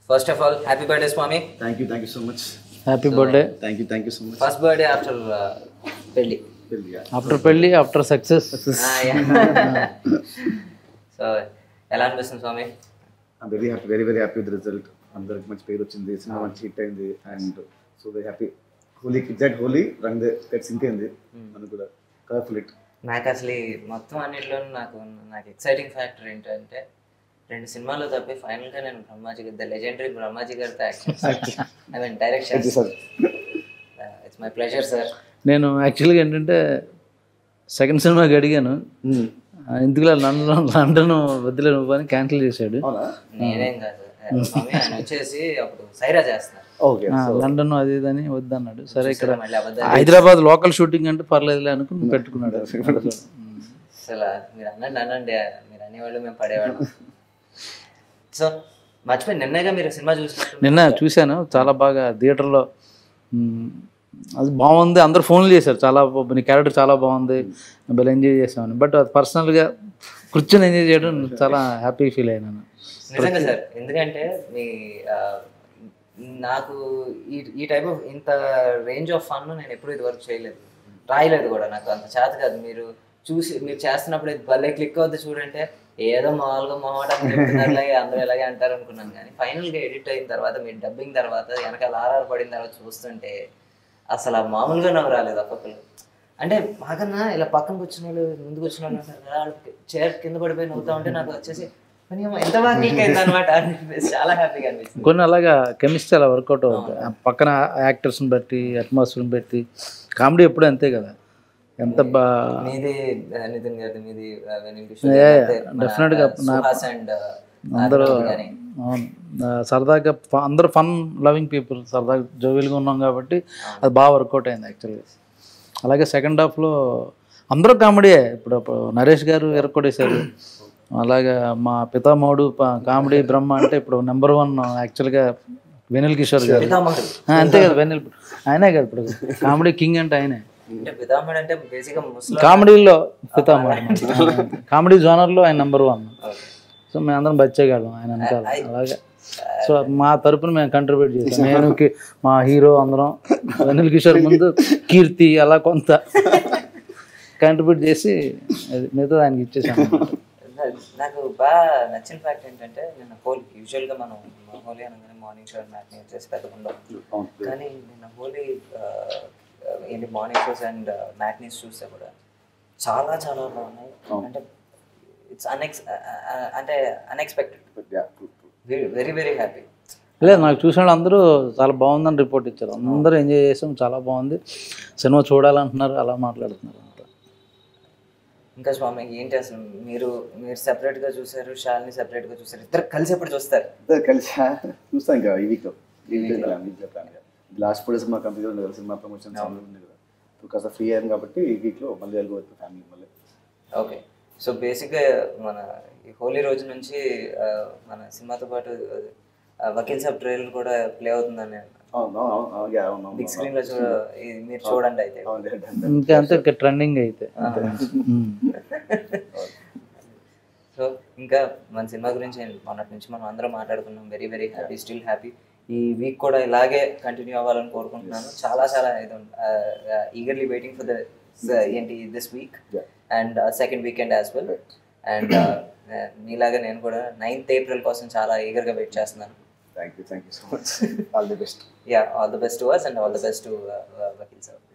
First of all happy birthday Swamy thank you thank you so much happy birthday thank you thank you so much first birthday after పెళ్ళి after పెళ్ళి after success so ఎలా అనిపిస్తుంది Swamy very happy very very happy with result అందరికి మంచి పేరు వచ్చింది cinema మంచి hit అయింది and so very happy Holi exact Holi రంగ్ కట్ సింక్ అయింది మనకు కూడా కలర్ఫుల్ హిట్ నాకు అసలు ఈ మొత్తం అన్నింటిలో నాకు నాకు ఎక్సైటింగ్ ఫ్యాక్టర్ ఏంటంటే రెండు సినిమాలు తప్పి ఫైనల్ గా నేను బ్రహ్మాజీ గారి ద లెజెండరీ బ్రహ్మాజీ గారితో action I mean direction it's my pleasure sir నేను యాక్చువల్గా ఏంటంటే సెకండ్ సినిమాకి అడిగాను ఆ, ఎందుకులే లండన్ లండన్ వద్దులే నువ్వు అని క్యాన్సిల్ చేశాడు అవునా నేనేం కాదు స్వామి ఆయన వచ్చేసి అప్పుడు సైరా చేస్తున్నారు ఓకే ఆ, లండన్ అది ఇది అని వద్దన్నాడు సరే ఇక్కడ మళ్ళీ అబద్ధాలు హైదరాబాద్ లోకల్ షూటింగ్ అంటే పర్లేదులే అనుకుని పెట్టుకున్నాడు అసలు మీరు అనండి అనండి మీరు అనేవాళ్ళు మేము పడేవాళ్ళం సో మర్చిపోయి నిన్నగా మీరు సినిమా చూసినట్టు నిన్న చూశాను చాలా బాగా థియేటర్లో మ్, అది బాగుంది అందరు ఫోన్లు చేశారు చాలా బా- నీ క్యారెక్టర్ చాలా బాగుంది భలే ఎంజాయ్ చేసామని బట్ అది పర్సనల్గా కూర్చొని ఎంజాయ్ చేయడం చాలా హ్యాపీ ఫీల్ అయినాను నిజంగా సార్ ఎందుకంటే మీ ఆ, నాకు ఈ ఈ టైప్ ఆఫ్ ఇంత రేంజ్ ఆఫ్ ఫన్ నేను ఎప్పుడు ఇది వరకు చేయలేదు రాయలేదు కూడా నాకు అంత చేత కాదు మీరు చూసి మీరు చేస్తున్నప్పుడు ఇది భలే క్లిక్ అవుతుంది చూడంటే ఏదో మామూలుగా మొహమాటం చెప్తున్నారులే అందరూ ఇలాగే అంటారు అనుకున్నాను కానీ ఫైనల్గా ఎడిట్ అయిన తర్వాత మీరు డబ్బింగ్ తర్వాత వెనకాల ఆర్ఆర్ పడిన తర్వాత చూస్తుంటే అసలు ఆ మామూలుగా నవ్వు రాలేదు ఒక్కొక్కరు అంటే మాకన్నా ఇలా పక్కన కూర్చున్న వాళ్ళు ముందు కూర్చున్న వాళ్ళు ఉంటారు కదా వాళ్ళు చైర్ కింద పడిపోయి నవ్వుతా ఉంటే నాకు వచ్చేసి "పని అమ్మ, ఎంత బాగా క్లిక్ అయింది అనమాట చాలా హ్యాపీగా అనిపిస్తుంది కొన్ని అలాగా కెమిస్ట్రీ అలా వర్కౌట్ అవుతుంది ఆ పక్కన యాక్టర్స్ని బట్టి అట్మాస్ఫియర్ని బట్టి కామెడీ ఎప్పుడు అంతే కదా ఎంత బా మీది ఆ, నితిన్ గారిది మీది ఆ, వెనిల్ కిషోర్ Yeah, గారిది, yeah, మన, definitely గా ఆ, నా- సుహాస్ అండ్ అందరూ కానీ అవును ఆ, సరదాగా ఫ- అందరూ ఫన్ లవింగ్ పీపుల్ సరదాగా జోవిల్గా ఉన్నాం కాబట్టి అది బాగా వర్కౌట్ అయింది యాక్చువల్గా అలాగే సెకండ్ హాఫ్లో అందరూ కామెడీయే ఇప్పుడు అప్పుడు నరేష్ గారు ఎరక్కొడేశారు అలాగే మా పితామహుడు ప- కామెడీ బ్రహ్మ అంటే ఇప్పుడు నెంబర్ వన్ యాక్చువల్గా వెనిల్ కిషోర్ గారు పితామహుడు ఆ, అంతే కదా వెనిల్ ఆయనే కదా ఇప్పుడు కామెడీ కింగ్ అంటే ఆయనే అంటే పితామహుడు అంటే బేసిక్గా ముస్లిం కామెడీలో పితామహుడు కామెడీ జోనర్లో ఆయన నెంబర్ వన్ సో మేము అందరం బచ్చేగాళ్ళం ఆయన వెనకాల అలాగే సో మా తరపున మేము కంట్రిబ్యూట్ చేసాం నేను కి- మా హీరో అందరం అనిల్ కిషోర్ ముందు కీర్తి అలా కొంత కంట్రిబ్యూట్ చేసి అది మిగతా ఆయనకి ఇచ్చేసాను నాకు బాగా నచ్చిన ఫ్యాక్ట్ ఏంటంటే నేను హోలీ యూజువల్గా మనం హోలీ అనగానే మార్నింగ్ షో మ్యాట్ని వచ్చేసి పెద్దగా ఉండవు కానీ నిన్న హోలీ ఆ, ఏంటి మార్నింగ్ షోస్ అండ్ మ్యాట్నీస్ చూస్తే కూడా చాలా చాలా బాగున్నాయి అంటే ఇట్స్ అన్ఎక్స్ అంటే అన్ఎక్స్పెక్టెడ్ వెరీ వెరీ హ్యాపీ లేదు నాకు చూసిన వాళ్ళు అందరూ చాలా బాగుందని రిపోర్ట్ ఇచ్చారు అందరూ ఎంజాయ్ చేసాం చాలా బాగుంది సినిమా చూడాలంటున్నారు అలా మాట్లాడుతున్నారు అంతా ఇంకా స్వామి ఏంటి అసలు మీరు మీరు సెపరేట్గా చూసారు షాల్ని సెపరేట్గా చూసారు ఇద్దరు కలిసి ఎప్పుడు చూస్తారు ఇద్దరు కలిసి చూస్తాం ఇంకా ఈ వీక్లో ఈ వీక్ ప్లాన్ వీక్లో ప్లాన్ లాస్ట్ ఫోర్ డేస్ మా కంపెనీ ఉంది కదా సినిమా ప్రమోషన్స్ ఉంది కదా ఇప్పుడు కాస్త ఫ్రీ అయ్యాను కాబట్టి ఈ వీక్లో మళ్ళీ వెళ్ళిపోతుంది ఫ్యామిలీ మళ్ళీ ఓకే సో బేసిక్గా మన ఈ హోలీ రోజు నుంచి ఆ, మన సినిమాతో పాటు ఆ, వకీల్ సాబ్ ట్రైలర్ కూడా ప్లే అవుతుందని అవును అవును అవును అవును yeah, అవును అవును బిగ్ స్క్రీన్ లో చూడ ఇది మీరు చూడండి అయితే అవును yeah, done, done. ఇంకా అంతే ఇంకా ట్రెండింగ్ అయితే ఉమ్. సో ఇంకా మన సినిమా గురించి మొన్నటి నుంచి మనం అందరం మాట్లాడుకున్నాం very very happy still happy ఈ వీక్ కూడా ఇలాగే కంటిన్యూ అవ్వాలని కోరుకుంటున్నాను చాలా చాలా ఇది ఈగర్లీ వెయిటింగ్ ఫర్ ద ఏంటి this week Yeah. And second weekend as well and మీలాగా నేను కూడా నైన్త్ ఏప్రిల్ కోసం చాలా ఈగర్గా వెయిట్ చేస్తున్నాను thank you thank you so much all the best yeah all the best to us and all the best to Vakeel sir